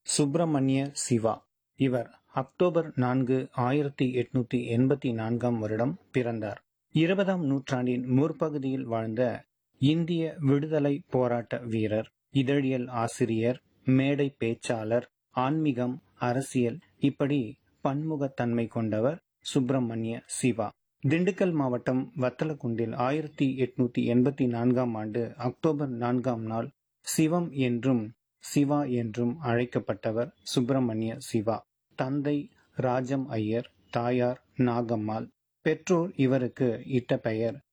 சுப்பிரமணிய சிவா இவர் அக்டோபர் நான்கு ஆயிரத்தி எட்நூத்தி எண்பத்தி நான்காம் வருடம் பிறந்தார் இருபதாம் நூற்றாண்டின் முற்பகுதியில் வாழ்ந்த இந்திய விடுதலை போராட்ட வீரர் இதழியல் ஆசிரியர் மேடை பேச்சாளர் ஆன்மீகம் அரசியல் இப்படி பன்முகத்தன்மை கொண்டவர் சுப்பிரமணிய சிவா திண்டுக்கல் மாவட்டம் வத்தலக்குண்டில் ஆயிரத்தி எட்நூத்தி எண்பத்தி நான்காம் ஆண்டு அக்டோபர் நான்காம் நாள் சிவம் என்றும் சிவா என்றும் அழைக்கப்பட்டவர் சுப்பிரமணிய சிவா தந்தை ராஜம் ஐயர் தாயார் நாகம்மாள் பெற்றோர் இவருக்கு இட்ட பெயர்